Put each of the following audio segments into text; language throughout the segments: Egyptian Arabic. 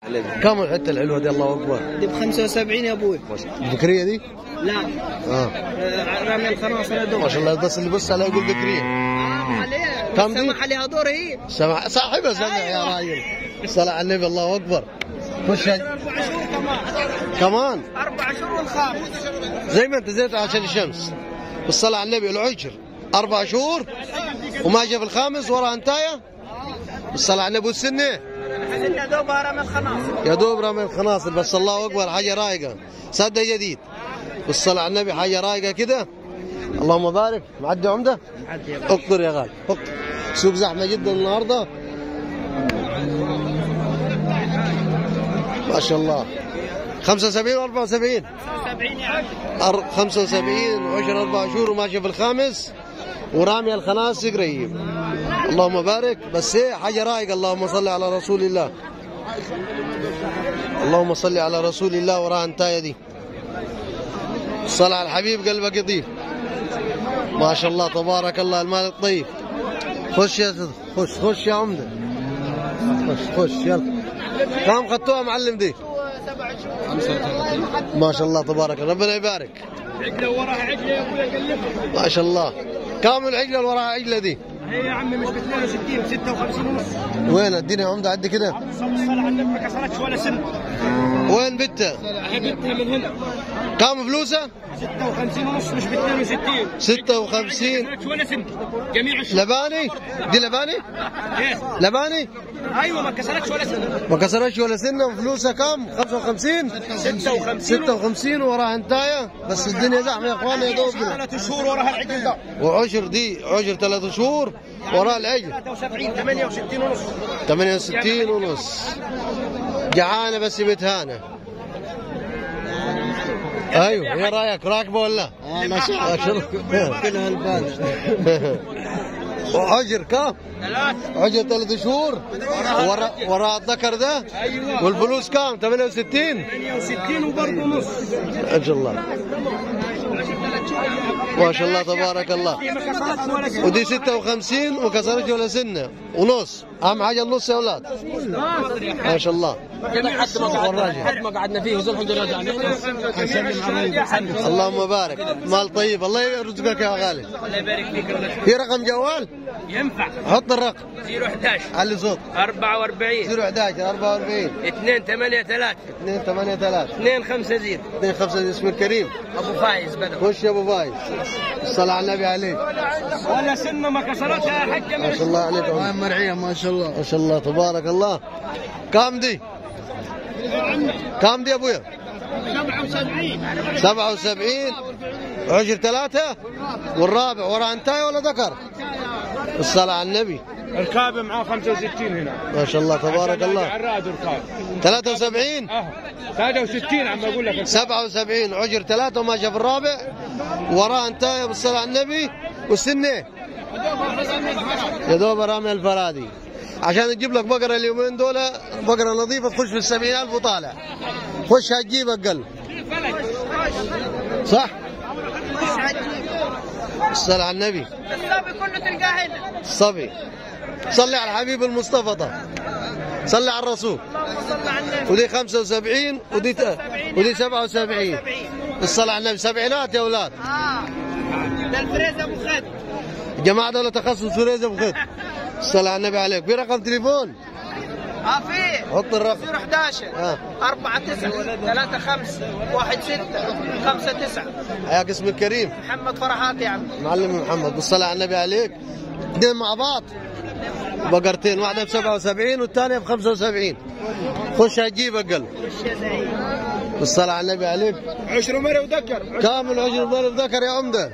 كم الحته الحلوه دي الله اكبر دي ب 75 يا ابوي الذكريه دي لا اه آه، رامي الخناصر يا دوب ما شاء الله بس اللي بص عليها يقول ذكريه عليها كم دي؟ سمح عليها دور هي سمع صاحبها سمع يا راجل صلى على النبي الله اكبر خش هج- اربع شهور كمان كمان اربع شهور والخامس زي ما انت زيت عشان الشمس بالصلاة على النبي العجر أربع شهور وما جاء في الخامس ورا انتايا بالصلاة على النبي والسنة حزن يا دوب رامي الخناصر يا دوب رامي الخناصر بس الله أكبر حاجة رايقة صدق جديد بالصلاة على النبي حاجة رايقة كده اللهم بارك معدي عمدة اقدر يا غالي اقدر سوق زحمة جدا النهاردة ما شاء الله 75 و 74 70 يا عم أر- 75 وعشر أربع شهور وماشي في الخامس ورامي الخناس قريب اللهم بارك بس ايه حاجة رايقة اللهم صل على رسول الله اللهم صل على رسول الله وراها انتاية دي الصلاة على الحبيب قلبك يطيب ما شاء الله تبارك الله المال الطيب خش يا سيد خش خش يا عمدة خش خش يلا كم خدتوها معلم دي ما شاء الله تبارك الله ربنا يبارك عقله وراها عقله يا ابوي قلبها ما شاء الله كم العجله اللي وراها عجله دي هي يا عمي مش ب 62 ب 56 ونص وين الدنيا عمده عد كده الصلاة على النبي ما كسرتش ولا سنه وين بتها هي جبتها من هنا كم فلوسها 56 ونص مش ب 62 56 كسرتش ولا سنه جميع الشهور لباني دي لباني ايه لباني ايوه ما كسرتش ولا سنه ما كسرتش ولا سنه وفلوسها كم 55 56 56 وراها انتايه بس الدنيا زحمه يا اخوانا يا دوب كده. ثلاث شهور وراها العقل ده وعشر دي عشر ثلاث شهور وراها العجل 73 68 ونص 68 ونص جعانه بس بتهانه ايوه ايه رايك راكبه ولا؟ والله كلها البال وعجر كم؟ ثلاث عجر ثلاث شهور ورا ورا الذكر ده ايوه والفلوس كم؟ 68 68 وبرضه نص ما شاء الله ما شاء الله تبارك الله ما كسرتش ولا سنه ودي 56 وما كسرتش ولا سنه ونص اهم حاجه النص يا اولاد ما شاء الله لحد ما قعدنا فيه وزول الحمد لله رجعنا هنسلم على اللهم بارك مال طيب الله يرزقك يا غالي الله يبارك فيك في رقم جوال ينفع حط الرقم 011 علي صوت 44 011 44 2 8 3 2 8 3 2 5 0 2 5 اسم الكريم ابو فايز بدر خش يا ابو فايز الصلاة على النبي عليك ولا سنه ما كسرتها يا حاجه ما شاء الله عليك عمر. مرعيه ما شاء الله ما شاء الله تبارك الله كم دي؟ كم دي يا ابويا؟ 77 77 عشر ثلاثة والرابع ورا انتاي ولا ذكر؟ الصلاة على النبي الكاب معاه 65 هنا ما شاء الله تبارك الله الراد الكاب 73 اه 63 عم اقول لك 77 عجر ثلاثة وما شاف الرابع وراه انتهى بالصلاة على النبي والسنة يا دوب رامي الفرادي عشان تجيب لك بقرة اليومين دول بقرة نظيفة تخش في السبعين ألف وطالع خش هتجيب أقل صح الصلاة على النبي الصبي كله تلقاه هنا الصبي صلي على الحبيب المصطفى طه صلي على الرسول اللهم صل على النبي ودي 75 ودي ت- ودي 77 الصلاة على النبي سبعينات يا أولاد اه ده الفريز ابو خد جماعة دولة تخصص فريزة بخير الصلاة على النبي عليك في رقم تليفون اه في حط الرقم 011 اه 4 9 3 5 1 6 5 9 حياك اسم الكريم محمد فرحات يا عم معلم محمد بالصلاة على النبي عليك اثنين مع بعض بقرتين واحدة ب 77 والثانية ب 75 خش هتجيب أقل بالصلاة على النبي عليك عشر مرة وذكر كامل عشر ضرب ذكر يا عمدة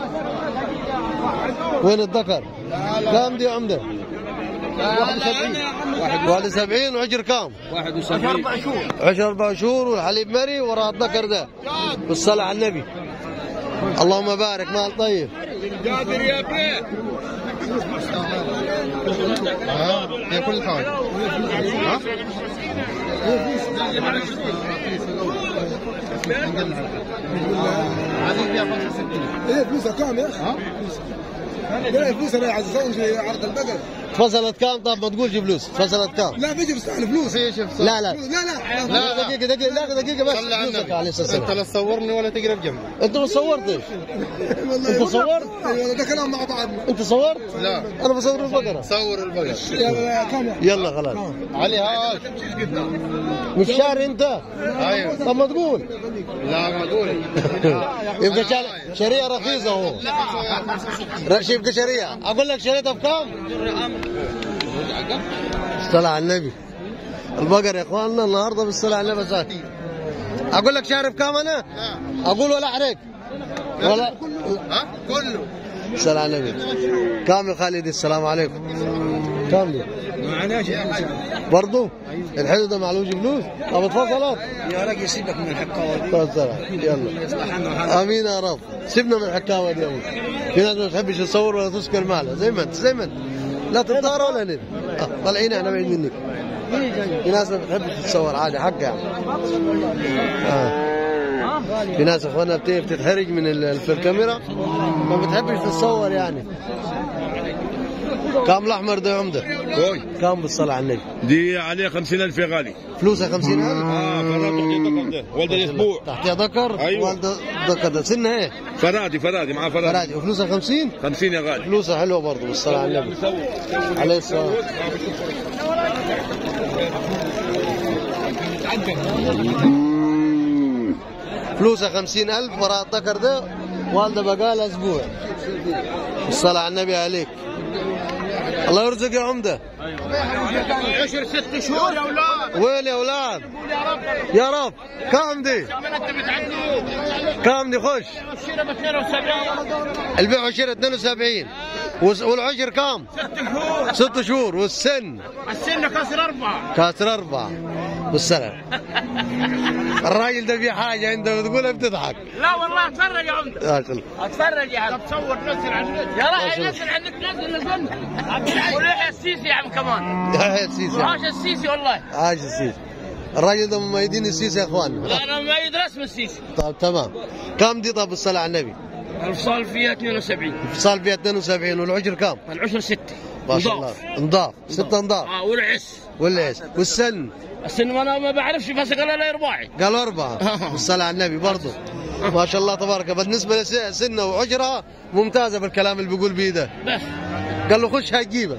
وين الذكر؟ كام دي يا عمدة؟ 71 وعجر كام؟ 71 شهور عشر أربع شهور والحليب مري وراء الذكر ده بالصلاة على النبي اللهم بارك مال طيب قادر يا بيه هي كل حاجة ها؟ عزيز فيها 65 ايه فلوسها كام يا اخي؟ ها؟ ايه فلوسها يا عزيز في عرض البقر فصلت كام طب ما تقولش فلوس فصلت كام لا بيجي بيستعمل فلوس لا لا لا لا لا دقيقة دقيقة لا دقيقة بس صلي على فلوسك عليه النبي الصلاة انت والسلام لا تصورني ولا تقرب جنبي انت ما صورتش انت صورت؟ ايوه ده كلام مع بعض انت صورت؟ لا انا بصور البقرة صور البقر يلا كم يلا خلاص علي هاك مش شاري انت ايوه طب ما تقول لا ما اقول يبقى شاري- شاريها رخيصة هو رش يبقى شاريها اقول لك شريتها بكام؟ الصلاة على النبي البقر يا اخواننا النهارده بالصلاة على النبي ساعة اقول لك شاري بكام انا؟ اقول ولا احرق ولا ها كله الصلاة على النبي كام يا خالد السلام عليكم كام دي؟ معناش برضو الحلو ده معلوش فلوس طب اتفضلت يا راجل سيبك من الحكاوه دي طب سلام يلا يصلح عنا وحالنا. امين يا رب سيبنا من الحكاوه دي يا أبوي. في ناس ما تحبش تصور ولا تسكر معنا زي ما انت زي ما انت لا تضطر ولا نبي آه، طالعين احنا بعيد منك في ناس ما بتحبش تتصور عادي حق يعني آه. في ناس اخواننا بت- بتتحرج من ال- في الكاميرا ما بتحبش تتصور يعني كام الاحمر ده يا عمده كوي كام بالصلاه على النبي دي عليه 50000 يا غالي فلوسها 50000 اه فراد تحت الرقم ده ولد الاسبوع تحتها ذكر أيوة. والده ذكر ده سنها ايه فرادي فرادي معاه فرادي فرادي وفلوسها 50 50 يا غالي فلوسها حلوه برضه بالصلاه على النبي عليه الصلاه فلوسها خمسين ألف وراء الذكر ده والده بقالها أسبوع الصلاة على النبي عليك الله يرزق يا عمدة عشر ست شهور يا اولاد وين يا أولاد يا رب كم دي كم دي خش الشيره ب 72 البيع والشراء 72 وس- والعشر كم ست شهور ست شهور والسن السن كسر اربعه كاسر أربعة بالسلام الراجل ده في حاجة أنت بتقولها بتضحك لا والله اتفرج يا عمده يا أخي. اتفرج يا عم تصور نزل على النت يا راعي نزل على النت نزل نزل وليحيى السيسي يا عم كمان يا السيسي عاش السيسي والله عاش السيسي الراجل ده مميدين السيسي يا اخوان لا انا ما يدرس من السيسي طيب تمام كم دي طب الصلاة على النبي الفصال فيها 72 اتصال فيها 72 والعجر كم العشر ستة ما شاء الله نضاف ستة نضاف اه والعس والليس والسن السن ما انا ما بعرفش بس قال لا رباعي قالوا أربعة بالصلاة على النبي برضه ما شاء الله تبارك بالنسبة لسنه وعجرها ممتازة بالكلام اللي بيقول بيه ده بس قال له خش هتجيبه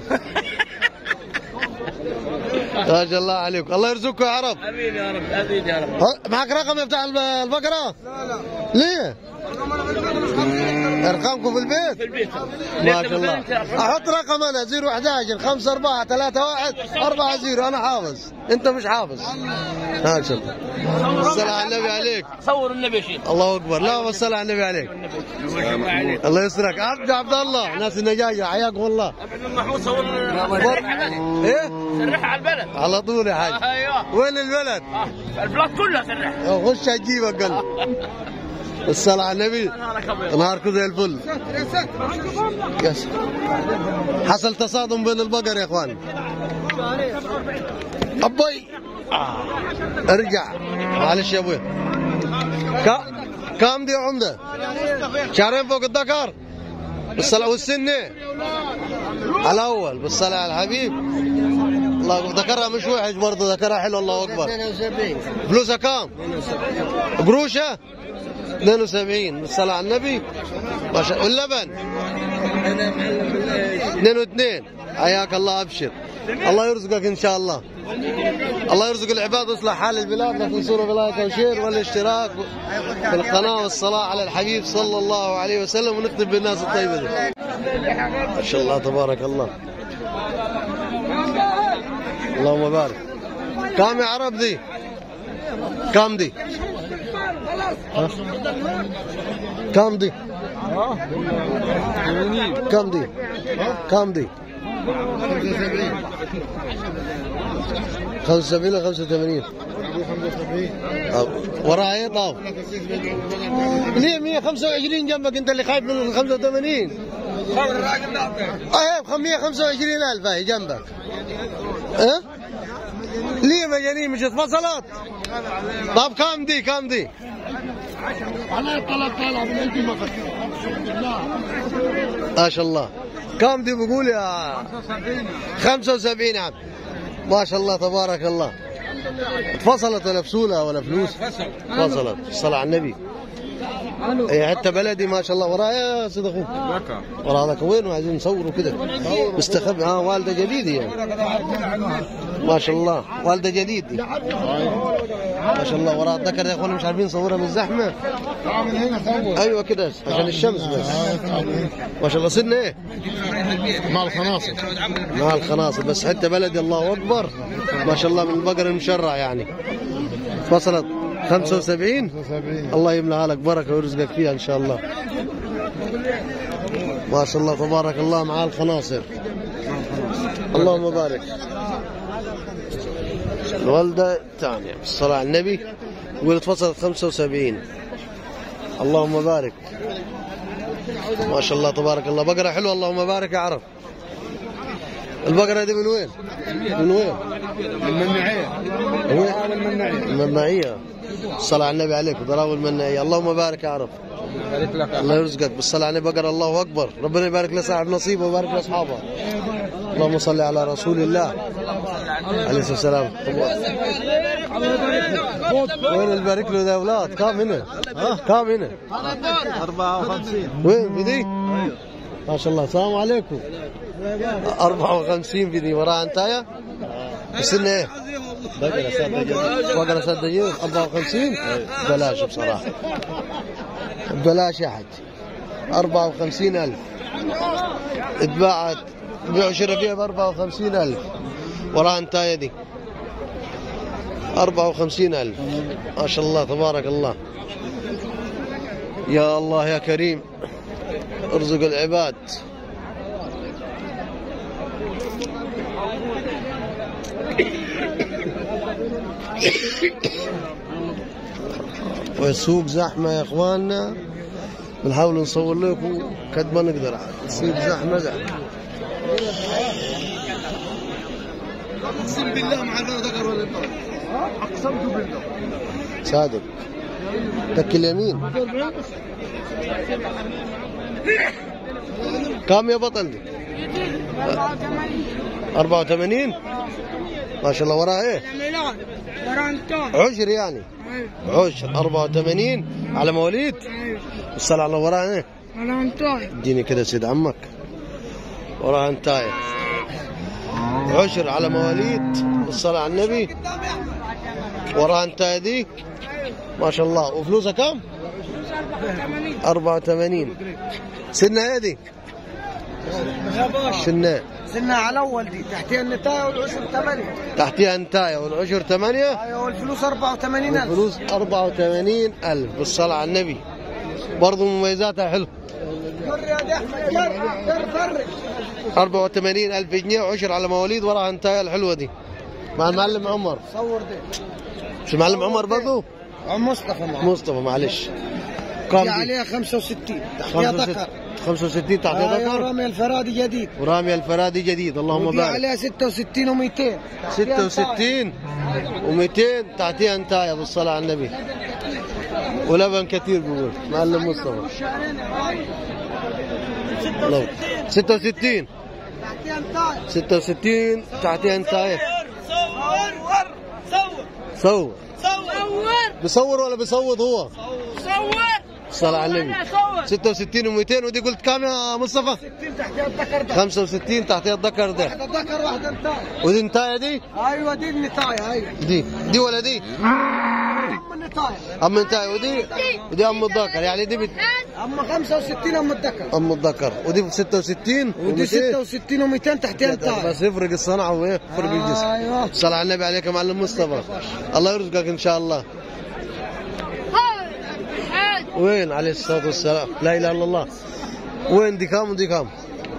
ما شاء الله عليكم الله يرزقكم يا عرب امين يا رب امين يا رب ها، معك رقم يا بتاع الب- البقرة؟ لا لا ليه؟ ارقامكم في البيت؟ في البيت ما شاء الله احط رقم انا 011 5 4 3 1 4 0 انا حافظ انت مش حافظ ما شاء الله الصلاة على النبي عليك صور النبي يا شيخ الله اكبر لا والصلاة على النبي عليك عليك الله يسترك عبد عبد الله ناس النجاجة حياك والله ابن محمود صور سرحها ايه سرحها على البلد على طول يا حاج ايوه وين البلد؟ آه، البلاد كلها سرحها خش هتجيبك قال الصلاة على النبي نهارك ابيض نهاركم زي الفل يس حصل تصادم بين البقر يا اخوان ابوي آه. ارجع معلش يا ابوي كا- كام دي يا عمده شهرين فوق الذكر بالصلاة والسنة الأول بالصلاة على الحبيب الله أكبر ذكرها مش وحش برضه ذكرها حلو الله أكبر فلوسها كام؟ قروشة 72 بالصلاة على النبي ما شاء واللبن 2 و2 حياك الله ابشر الله يرزقك ان شاء الله الله يرزق العباد ويصلح حال البلاد لا تنسونا بلايك وشير والاشتراك في القناه والصلاه على الحبيب صلى الله عليه وسلم ونختم بالناس الطيبه دي ما شاء الله تبارك الله اللهم بارك كم يا عرب دي كم دي ها؟ كم دي كم دي كم دي 75 ولا 85 طب وراها ايه طب ليه 125 جنبك انت اللي خايف من ال 85 ايه 125 الف هي جنبك اه ليه مجانين مش اتفصلت طب كم دي كم دي ما شاء الله كم دي بقول يا 75 عم ما شاء الله تبارك الله اتفصلت ولا بسولة ولا فلوس فصلت الصلاة على النبي اي حتى بلدي ما شاء الله ورايا يا سيد اخوك ورا هذاك وين عايزين نصوروا كده مستخبي ها والده جديد يعني ما شاء الله والده جديد دي. ما شاء الله وراء الذكر يا اخوانا مش عارفين نصورها من الزحمه من هنا صور ايوه كده عشان الشمس بس ما شاء الله سنه ايه مع الخناصر مع الخناصر بس حتى بلدي الله اكبر ما شاء الله من البقر المشرع يعني وصلت 75 75 الله يملأها لك بركه ويرزقك فيها ان شاء الله ما شاء الله تبارك الله مع الخناصر اللهم بارك الوالدة الثانية الصلاة على النبي يقول اتفصلت 75 اللهم بارك ما شاء الله تبارك الله بقرة حلوة اللهم بارك يا عرب البقرة دي من وين؟ من وين؟ المنعية وين؟ المنعية المناعية الصلاة على النبي عليك ضراوي المناعية اللهم بارك يا عرب بارك لك الله يرزقك بالصلاة على النبي بقر الله أكبر ربنا يبارك لصاحب نصيبه ويبارك لأصحابه اللهم صل على رسول الله عليه الصلاة والسلام وين البارك له ده أولاد كام هنا كام هنا 54 وين في دي ما شاء الله السلام عليكم 54 في دي وراها انتايا السنة ايه بقرة سادة بقرة سد دجاج 54 بلاش بصراحة بلاش يا حج 54 ألف اتباعت بيع وشراء فيها ب 54 ألف وراها انتايا دي 54 ألف ما شاء الله تبارك الله يا الله يا كريم ارزق العباد والسوق زحمة يا اخواننا بنحاول نصور لكم قد ما نقدر عاد السوق زحمة زحمة اقسم بالله ما عندنا ذكر ولا انثى اقسمت بالله صادق تك اليمين كم يا بطل دي 84 ما شاء الله وراها ايه ميلاد برانتون عشر يعني عشر 84 على مواليد الصلاة على وراها ايه برانتون اديني كده سيد عمك وراها انتايه عشر على مواليد الصلاة على النبي وراها انتايه دي ما شاء الله وفلوسها كم 84 سنة ايه دي سنة سنة على اول دي تحتها النتاية والعشر ثمانية تحتيها انتاية والعشر ثمانية ايوه والفلوس 84 ألف والفلوس 84 ألف بالصلاة على النبي برضو مميزاتها حلو جر يا دي احمد جر جر فرق 84 ألف جنيه وعشر على مواليد وراها انتاية الحلوة دي مع المعلم عمر صور دي مش المعلم عمر برضو عم مصطفى معه مصطفى معلش كم دي دي عليها 65 تحتها ذكر 65 تحتها ايوه ذكر رامي الفرادي جديد ورامي الفرادي جديد اللهم ودي بارك عليها 66 و200 66 و200 تحتيها انتايه بالصلاة على النبي ولبن كثير بيقول معلم مصطفى لو 66 تحتها انتاية 66 تحتيها انتايه صور صور صور صور بيصور ولا بيصوت هو صور الصلاة على النبي 66 و200 ودي قلت كام يا مصطفى 60 تحتها الذكر ده 65 تحتيها الذكر ده واحدة ذكر واحدة انتاية ودي انتايه دي ايوه دي النتاية ايوه دي دي ولا دي ام النتاية ام انتايه ودي ودي ام الذكر يعني دي بت... اما 65 ام الذكر ام الذكر ودي ب 66 ودي و200 66 و200 تحتها انتاية بس يفرق الصنعة ويفرق الجسم ايوه صلى على النبي عليك يا معلم مصطفى الله يرزقك ان شاء الله وين عليه الصلاة والسلام لا اله الا الله وين دي كام ودي كام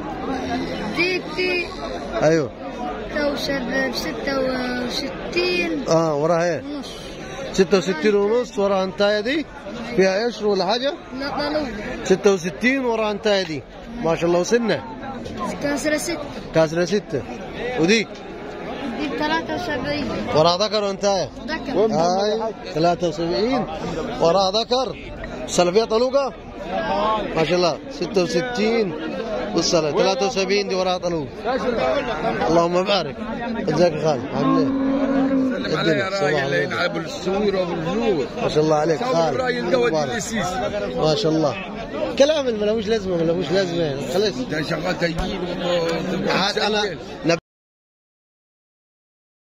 ديتي ايوه توصل بستة وستين اه وراها ايه ونص 66 ونص وراها انتايه دي فيها قشر ولا حاجة لا ضلوع 66 وراها انتايه دي ما شاء الله وسنة كسرة ستة كاسرة ستة ودي دي بثلاثة وسبعين وراها ذكر وانتايه ذكر هاي 73 وراها ذكر سلفية طلوقة ما شاء الله 66 والصلاة 73 دي وراها طلوب اللهم بارك جزاك يا خالد عامل سلم علي يا الدنيا، راجل صباح اللي الخير. يلعب الصور وبالجنود ما شاء الله عليك صور خالد راي القوة مبارك. السيسي ما شاء الله كلام اللي ملوش لازمه ملوش لازمه خلاص ده شغال تجيب عاد انا